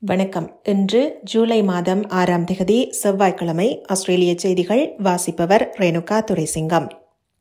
வணக்கம் இன்று ஜூலை மாதம் ஆறாம் திகதி செவ்வாய்க்கிழமை ஆஸ்திரேலிய செய்திகள் வாசிப்பவர் Renuka Thuraisingam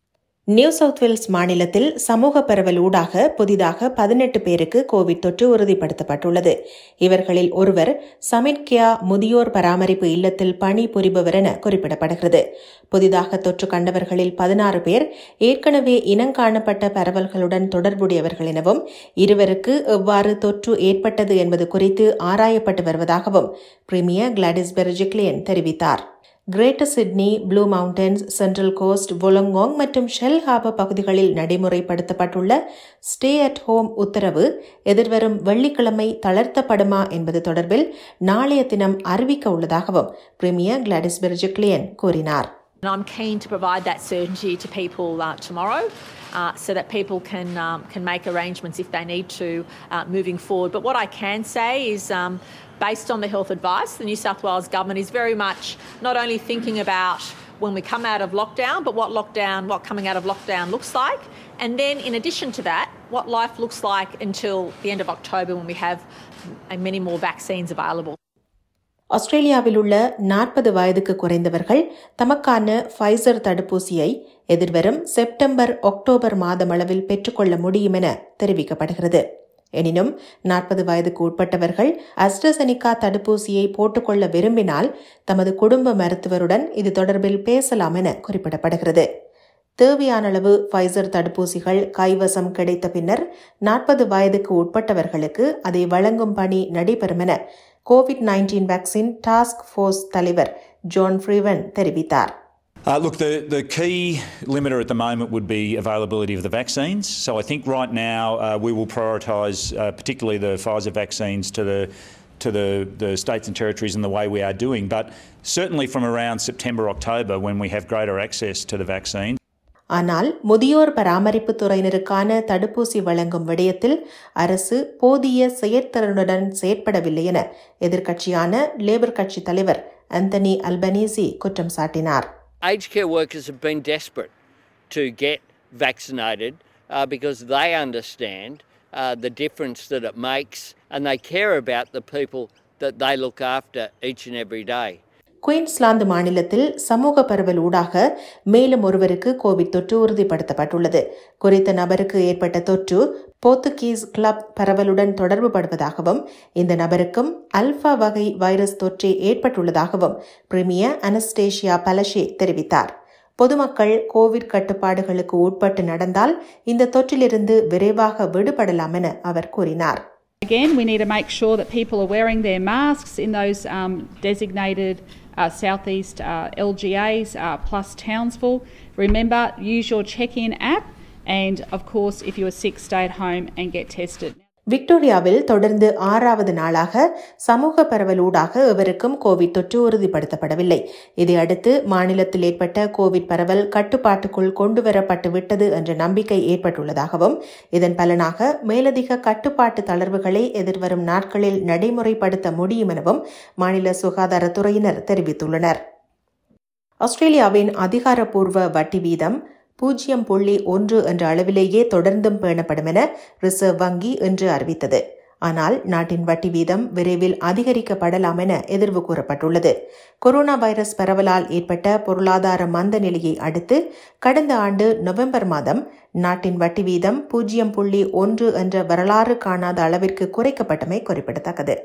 New South Wales மாநிலத்தில் சமூக பரவல் ஊடாக புதிதாக பதினெட்டு பேருக்கு கோவிட் தொற்று உறுதிப்படுத்தப்பட்டுள்ளது இவர்களில் ஒருவர் சமிட்கியா முதியோர் பராமரிப்பு இல்லத்தில் பணி புரிபவர் என குறிப்பிடப்படுகிறது புதிதாக தொற்று கண்டவர்களில் பதினாறு பேர் ஏற்கனவே இனங்காணப்பட்ட பரவல்களுடன் தொடர்புடையவர்கள் எனவும் இருவருக்கு எவ்வாறு தொற்று ஏற்பட்டது என்பது குறித்து ஆராயப்பட்டு வருவதாகவும் பிரிமியர் கிளாடிஸ் பெர்ஜிக்லியன் தெரிவித்தார் Greater Sydney Blue Mountains Central Coast Wollongong மற்றும் ஷெல் ஹாபர் பகுதிகளில் நடைமுறைப்படுத்தப்பட்டுள்ள ஸ்டே அட் ஹோம் உத்தரவு எதிர்வரும் வெள்ளிக்கிழமை தளர்த்தப்படுமா என்பது தொடர்பில் நாளைய தினம் அறிவிக்க உள்ளதாகவும் பிரிமியர் கிளாடிஸ் பெர்ஜிக்லியன் கூறினார் And I'm keen to provide that certainty to people uh, tomorrow. Uh, so that people can um, can make arrangements if they need to uh, moving forward. But what I can say is, um, based on the health advice, the New South Wales government is very much not only thinking about when we come out of lockdown, but what lockdown, what coming out of lockdown looks like, and then in addition to that, what life looks like until the end of October when we have many more vaccines available. ஆஸ்திரேலியாவில் உள்ள நாற்பது வயதுக்கு குறைந்தவர்கள் தமக்கான Pfizer தடுப்பூசியை எதிர்வரும் September October மாதமளவில் பெற்றுக்கொள்ள முடியும் என தெரிவிக்கப்படுகிறது எனினும் நாற்பது வயதுக்கு உட்பட்டவர்கள் அஸ்ட்ரசெனிகா தடுப்பூசியை போட்டுக்கொள்ள விரும்பினால் தமது குடும்ப மருத்துவருடன் இது தொடர்பில் பேசலாம் என குறிப்பிடப்படுகிறது தேவையான அளவு ஃபைசர் தடுப்பூசிகள் கைவசம் கிடைத்த பின்னர் நாற்பது வயதுக்கு உட்பட்டவர்களுக்கு அதை வழங்கும் பணி நடைபெறும் என Covid nineteen vaccine task force தலைவர் ஜான் ஃப்ரீவன் தெரிவித்தார் Uh, look, the, the key limiter at the moment would be availability of the vaccines. So I think right now uh, we will prioritise uh, particularly the Pfizer vaccines to the to the, the states and territories in the way we are doing. But certainly from around September, October, when we have greater access to the vaccine. ஆனால் முதியோர் பராமரிப்பு துறையினருக்கான தடுப்பூசி வழங்கும் விடயத்தில் அரசு போதிய செயற்திறனுடன் செயற்படவில்லை என எதிர்க்கட்சியான லேபர் கட்சி தலைவர் அந்தனி அல்பனீசி குற்றம் சாட்டினார் Aged care workers have been desperate to get vaccinated uh, because they understand uh, the difference that it makes and they care about the people that they look after each and every day. Queensland மாநிலத்தில் சமூக பரவல் ஊடாக மேலும் ஒருவருக்கு Covid தொற்று உறுதிப்படுத்தப்பட்டுள்ளது குறித்த நபருக்கு ஏற்பட்ட தொற்று போர்த்துகீஸ் கிளப் பரவலுடன் தொடர்பு படுவதாகவும் இந்த நபருக்கும் அல்பா வகை வைரஸ் தொற்றே ஏற்பட்டுள்ளதாகவும் பிரிமியர் அனஸ்டேஷியா பலஷே தெரிவித்தார் பொதுமக்கள் கோவிட் கட்டுப்பாடுகளுக்கு உட்பட்டு நடந்தால் இந்த தொற்றிலிருந்து விரைவாக விடுபடலாம் என அவர் கூறினார் Again, we need to make sure that people are wearing their masks in those um, designated uh, southeast uh, LGAs uh, plus Townsville. Remember, use your check in app, and of course, if you are sick, stay at home and get tested. விக்டோரியாவில் தொடர்ந்து ஆறாவது நாளாக சமூக பரவலூடாக எவருக்கும் Covid தொற்று உறுதிப்படுத்தப்படவில்லை இதையடுத்து மாநிலத்தில் ஏற்பட்ட Covid பரவல் கட்டுப்பாட்டுக்குள் கொண்டுவரப்பட்டு விட்டது என்ற நம்பிக்கை ஏற்பட்டுள்ளதாகவும் இதன் பலனாக மேலதிக கட்டுப்பாட்டு தளர்வுகளை எதிர்வரும் நாட்களில் நடைமுறைப்படுத்த முடியும் எனவும் மாநில சுகாதாரத்துறையினர் தெரிவித்துள்ளனர் ஆஸ்திரேலியாவின் அதிகாரப்பூர்வ வட்டி வீதம் பூஜ்ஜியம் புள்ளி ஒன்று என்ற அளவிலேயே தொடர்ந்தும் பேணப்படும் என ரிசர்வ் வங்கி இன்று அறிவித்தது ஆனால் நாட்டின் வட்டி வீதம் விரைவில் அதிகரிக்கப்படலாம் என எதிர்வு கூறப்பட்டுள்ளது கொரோனா வைரஸ் பரவலால் ஏற்பட்ட பொருளாதார மந்த நிலையை அடுத்து கடந்த ஆண்டு நவம்பர் மாதம் நாட்டின் வட்டி வீதம் பூஜ்ஜியம் புள்ளி ஒன்று என்ற வரலாறு காணாத அளவிற்கு குறைக்கப்பட்டமை குறிப்பிடத்தக்கது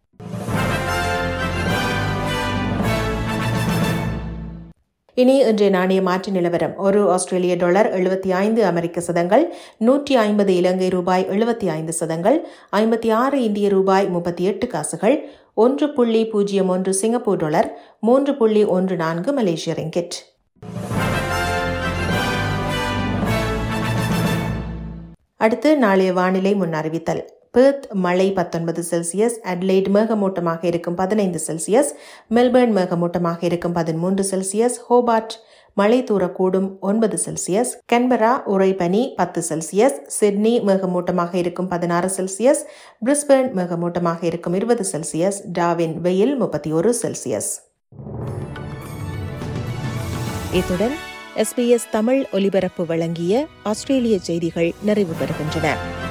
இனி இன்றைய நாணய மாற்று நிலவரம் ஒரு ஆஸ்திரேலிய டாலர் எழுபத்தி ஐந்து அமெரிக்க சதங்கள் நூற்றி ஐம்பது இலங்கை ரூபாய் எழுபத்தி ஐந்து சதங்கள் ஐம்பத்தி ஆறு இந்திய ரூபாய் முப்பத்தி எட்டு காசுகள் ஒன்று புள்ளி பூஜ்ஜியம் ஒன்று சிங்கப்பூர் டாலர் மூன்று புள்ளி ஒன்று நான்கு மலேசிய ரிங்கெட் அடுத்து நாளைய வானிலை முன்னறிவித்தல் பெர்த் மழை பத்தொன்பது செல்சியஸ் அட்லைட் மேகமூட்டமாக இருக்கும் பதினைந்து செல்சியஸ் மெல்பர்ன் மேகமூட்டமாக இருக்கும் பதிமூன்று செல்சியஸ் ஹோபார்ட் மழை தூரக்கூடும் ஒன்பது செல்சியஸ் கன்பரா உறைபனி பத்து செல்சியஸ் சிட்னி மேகமூட்டமாக இருக்கும் பதினாறு செல்சியஸ் பிரிஸ்பர்ன் மேகமூட்டமாக இருக்கும் இருபது செல்சியஸ் டாவின் வெயில் முப்பத்தி ஒரு செல்சியஸ் இத்துடன் எஸ்பிஎஸ் தமிழ் ஒலிபரப்பு வழங்கிய ஆஸ்திரேலிய செய்திகள் நிறைவு பெறுகின்றன